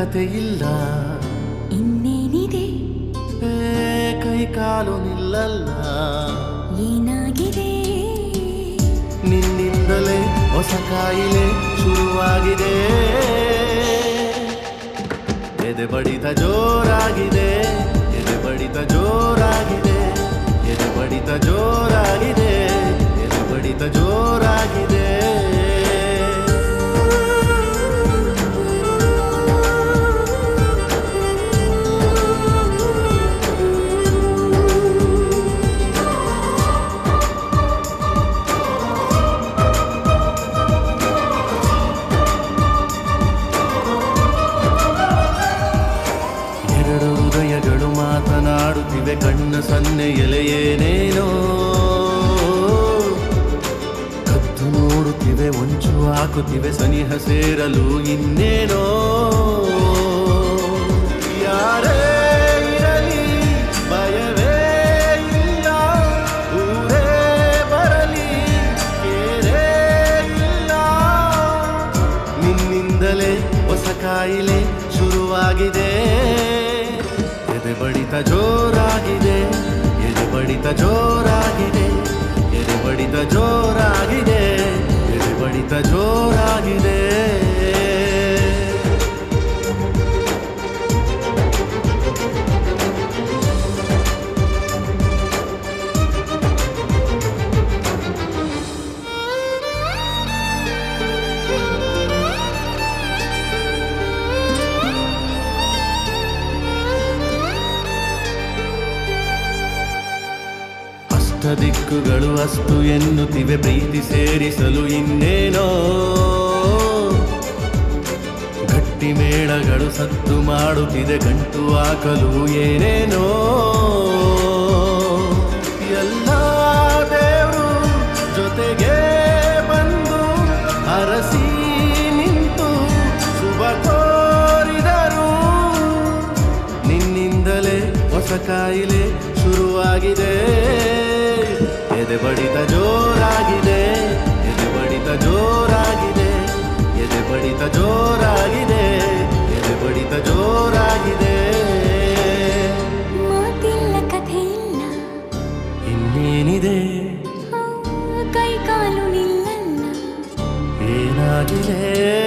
ಕಥೆ ಇಲ್ಲ ಇನ್ನೇನಿದೆ ಏ, ಕೈ ಕಾಲು ನಿಲ್ಲಲ್ಲ ಏನಾಗಿದೆ ನಿನ್ನಿಂದಲೇ ಹೊಸ ಕಾಯಿಲೆ ಶುರುವಾಗಿದೆ ಎದೆ ಬಡಿತ ಜೋರಾಗಿದೆ ಎದೆ ಬಡಿತ ಜೋರಾಗಿದೆ ಎದೆ ಬಡಿತ ಜೋರಾಗಿದೆ ಎದೆ ಬಡಿತ ಜೋರಾಗಿದೆ ಎರಡು ಹೃದಯಗಳು ಮಾತನಾಡುತ್ತಿವೆ ಕಣ್ಣ ಸನ್ನೆ ಎಲೆಯೇನೇನೋ ಕದ್ದು ನೋಡುತ್ತಿವೆ ಒಂಚು ಹಾಕುತ್ತಿವೆ ಸನಿಹ ಸೇರಲು ಇನ್ನೇನೋ ಯಾರೇ ಇರಲಿ ಭಯವೇ ಇಲ್ಲ ಊರೇ ಬರಲಿ ಕೇರೇ ಇಲ್ಲ ನಿನ್ನಿಂದಲೇ ಹೊಸ ಕಾಯಿಲೆ ಶುರುವಾಗಿದೆ ಎದೆ ಬಡಿತ ಜೋರಾಗಿದೆ ಎದೆ ಬಡಿತ ಜೋರಾಗಿದೆ ಎದೆ ಬಡಿತ ಜೋರಾಗಿದೆ ಎದೆ ಬಡಿತ ಜೋರಾಗಿದೆ ಅಷ್ಟ ದಿಕ್ಕುಗಳು ಅಷ್ಟು ಎನ್ನುತ್ತಿವೆ ಪ್ರೀತಿ ಸೇರಿಸಲು ಇನ್ನೇನೋ ಗಟ್ಟಿ ಮೇಳಗಳು ಸತ್ತು ಮಾಡುತ್ತಿದೆ ಗಂಟು ಹಾಕಲು ಏನೇನೋ ಎಲ್ಲ ದೇವರು ಜೊತೆಗೆ ಬಂದು ಅರಸಿ ನಿಂತು ಶುಭ ಕೋರಿದರು ನಿನ್ನಿಂದಲೇ ಹೊಸ ಕಾಯಿಲೆ ಶುರುವಾಗಿದೆ ಎದೆ ಬಡಿತ ಜೋರಾಗಿದೆ ಎದೆ ಬಡಿತ ಜೋರಾಗಿದೆ ಎದೆ ಬಡಿತ ಜೋರಾಗಿದೆ ಎದೆ ಬಡಿತ ಜೋರಾಗಿದೆ ಮಾತಿಲ್ಲ ಕಥೆ ಇಲ್ಲ ಇನ್ನೇನಿದೆ ಆ, ಕೈ ಕಾಲು ನಿಲ್ಲಲ್ಲ ಏನಾಗಿದೆ